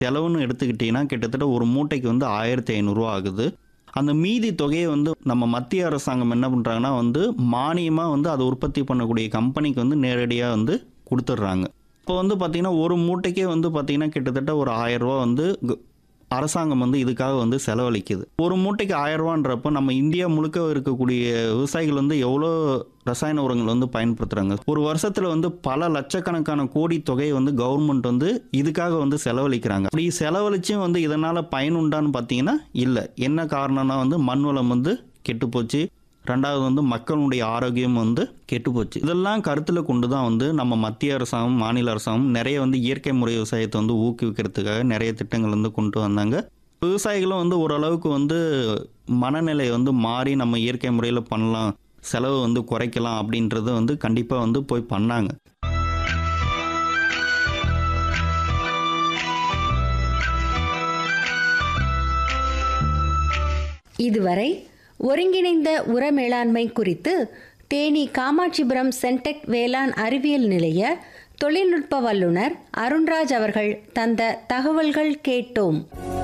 செலவுன்னு எடுத்துக்கிட்டிங்கன்னா கிட்டத்தட்ட ஒரு மூட்டைக்கு வந்து ஆயிரத்தி ஐநூறுரூவா ஆகுது அந்த மீதி தொகையை வந்து நம்ம மத்திய அரசாங்கம் என்ன பண்ணுறாங்கன்னா வந்து மானியமாக வந்து அதை உற்பத்தி பண்ணக்கூடிய கம்பெனிக்கு வந்து நேரடியாக வந்து கொடுத்துட்றாங்க இப்போ வந்து பார்த்திங்கன்னா ஒரு மூட்டைக்கே வந்து பார்த்திங்கன்னா கிட்டத்தட்ட ஒரு ஆயிரம் ரூபா வந்து கு- அரசாங்கம் வந்து இதுக்காக வந்து செலவழிக்குது ஒரு மூட்டைக்கு ஆயிரம் ரூபான்றப்போ நம்ம இந்தியா முழுக்க இருக்கக்கூடிய விவசாயிகள் வந்து எவ்வளோ ரசாயன உரங்கள் வந்து பயன்படுத்துகிறாங்க ஒரு வருஷத்தில் வந்து பல லட்சக்கணக்கான கோடி தொகையை வந்து கவர்மெண்ட் வந்து இதுக்காக வந்து செலவழிக்கிறாங்க அப்படி செலவழிச்சும் வந்து இதனால் பயனுண்டான்னு பார்த்தீங்கன்னா இல்லை என்ன காரணம்னா வந்து மண் வளம் வந்து கெட்டுப்போச்சு ரெண்டாவது வந்து மக்களுடைய ஆரோக்கியம் வந்து கெட்டுப்போச்சு இதெல்லாம் கருத்தில் கொண்டு தான் வந்து நம்ம மத்திய அரசாங்கம் மாநில அரசாங்கம் நிறைய வந்து இயற்கை முறை விவசாயத்தை வந்து ஊக்குவிக்கிறதுக்காக நிறைய திட்டங்கள் வந்து கொண்டு வந்தாங்க விவசாயிகளும் வந்து ஓரளவுக்கு வந்து மனநிலை வந்து மாறி நம்ம இயற்கை முறையில் பண்ணலாம் செலவு வந்து குறைக்கலாம் அப்படின்றத வந்து கண்டிப்பாக வந்து போய் பண்ணாங்க இதுவரை ஒருங்கிணைந்த உர மேலாண்மை குறித்து தேனி காமாட்சிபுரம் சென்டெக் வேளாண் அறிவியல் நிலைய தொழில்நுட்ப வல்லுநர் அருண்ராஜ் அவர்கள் தந்த தகவல்கள் கேட்டோம்